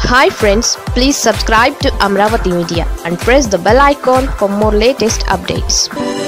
hi friends please subscribe to Amaravati media and press the bell icon for more latest updates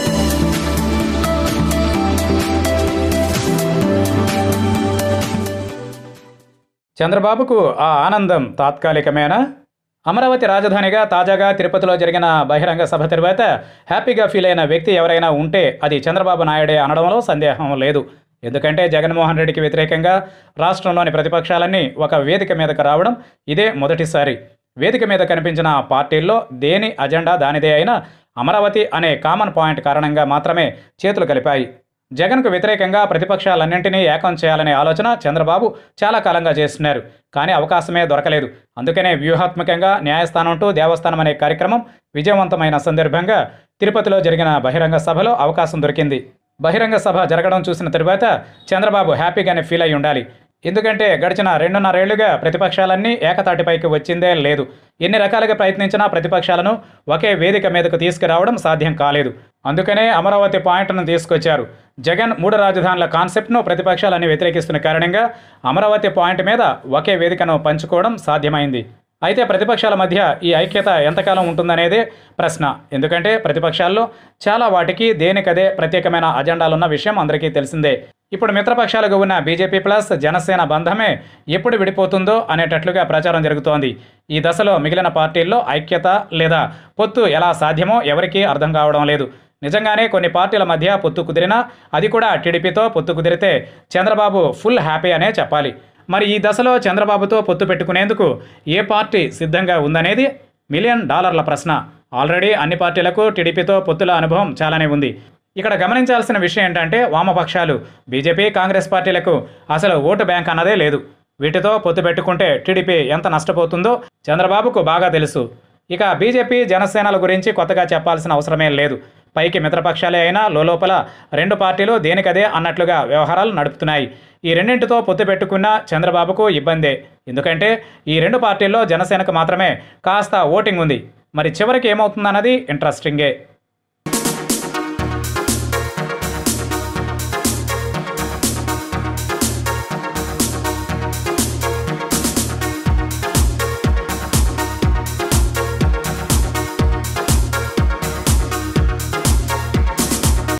చంద్రబాబుకు ఆ ఆనందం తాత్కాలికమేనా అమరావతి రాజధానిగా తాజాగా తిరుపతిలో జరిగిన బహిరంగ సభ తర్వాత హ్యాపీగా ఫీల్ అయిన వ్యక్తి ఎవరైనా ఉంటే అది చంద్రబాబు నాయుడే అనడంలో సందేహం లేదు ఎందుకంటే జగన్మోహన్ రెడ్డికి వ్యతిరేకంగా రాష్ట్రంలోని ప్రతిపక్షాలన్నీ ఒక వేదిక మీదకు రావడం ఇదే మొదటిసారి వేదిక మీద కనిపించిన పార్టీల్లో దేని అజెండా దానిదే అయినా అమరావతి అనే కామన్ పాయింట్ కారణంగా మాత్రమే చేతులు కలిపాయి జగన్కు వ్యతిరేకంగా ప్రతిపక్షాలన్నింటినీ ఏకం చేయాలనే ఆలోచన చంద్రబాబు చాలా కాలంగా చేస్తున్నారు కానీ అవకాశమే దొరకలేదు అందుకనే వ్యూహాత్మకంగా న్యాయస్థానం టు దేవస్థానం అనే కార్యక్రమం విజయవంతమైన సందర్భంగా తిరుపతిలో జరిగిన బహిరంగ సభలో అవకాశం దొరికింది బహిరంగ సభ జరగడం చూసిన తరువాత చంద్రబాబు హ్యాపీగానే ఫీల్ అయి ఉండాలి ఎందుకంటే గడిచిన రెండున్నరేళ్లుగా ప్రతిపక్షాలన్నీ ఏకతాటిపైకి వచ్చిందే లేదు ఎన్ని రకాలుగా ప్రయత్నించినా ప్రతిపక్షాలను ఒకే వేదిక మీదకు తీసుకురావడం సాధ్యం కాలేదు అందుకనే అమరావతి పాయింట్ను తీసుకొచ్చారు జగన్ మూడు రాజధానుల కాన్సెప్ట్ను ప్రతిపక్షాలన్నీ వ్యతిరేకిస్తున్న కారణంగా అమరావతి పాయింట్ మీద ఒకే వేదికను పంచుకోవడం సాధ్యమైంది అయితే ప్రతిపక్షాల మధ్య ఈ ఐక్యత ఎంతకాలం ఉంటుందనేదే ప్రశ్న ఎందుకంటే ప్రతిపక్షాల్లో చాలా వాటికి దేనికదే ప్రత్యేకమైన అజెండాలున్న విషయం అందరికీ తెలిసిందే ఇప్పుడు మిత్రపక్షాలుగా ఉన్న బీజేపీ ప్లస్ జనసేన బంధమే ఎప్పుడు విడిపోతుందో అనేటట్లుగా ప్రచారం జరుగుతోంది ఈ దశలో మిగిలిన పార్టీల్లో ఐక్యత లేదా పొత్తు ఎలా సాధ్యమో ఎవరికీ అర్థం కావడం లేదు నిజంగానే కొన్ని పార్టీల మధ్య పొత్తు కుదిరినా అది కూడా టీడీపీతో పొత్తు కుదిరితే చంద్రబాబు ఫుల్ హ్యాపీ అనే చెప్పాలి మరి ఈ దశలో చంద్రబాబుతో పొత్తు పెట్టుకునేందుకు ఏ పార్టీ సిద్ధంగా ఉందనేది మిలియన్ డాలర్ల ప్రశ్న ఆల్రెడీ అన్ని పార్టీలకు టీడీపీతో పొత్తుల అనుభవం చాలానే ఉంది ఇక్కడ గమనించాల్సిన విషయం ఏంటంటే వామపక్షాలు బీజేపీ కాంగ్రెస్ పార్టీలకు అసలు ఓటు బ్యాంక్ అన్నదే లేదు వీటితో పొత్తు పెట్టుకుంటే టీడీపీ ఎంత నష్టపోతుందో చంద్రబాబుకు బాగా తెలుసు ఇక బీజేపీ జనసేనల గురించి కొత్తగా చెప్పాల్సిన అవసరమే లేదు పైకి మిత్రపక్షాలే అయినా లోపల రెండు పార్టీలు దేనికదే అన్నట్లుగా వ్యవహారాలు నడుపుతున్నాయి ఈ రెండింటితో పొత్తు పెట్టుకున్న చంద్రబాబుకు ఇబ్బందే ఎందుకంటే ఈ రెండు పార్టీల్లో జనసేనకు మాత్రమే కాస్త ఓటింగ్ ఉంది మరి చివరికి ఏమవుతుందన్నది ఇంట్రెస్టింగే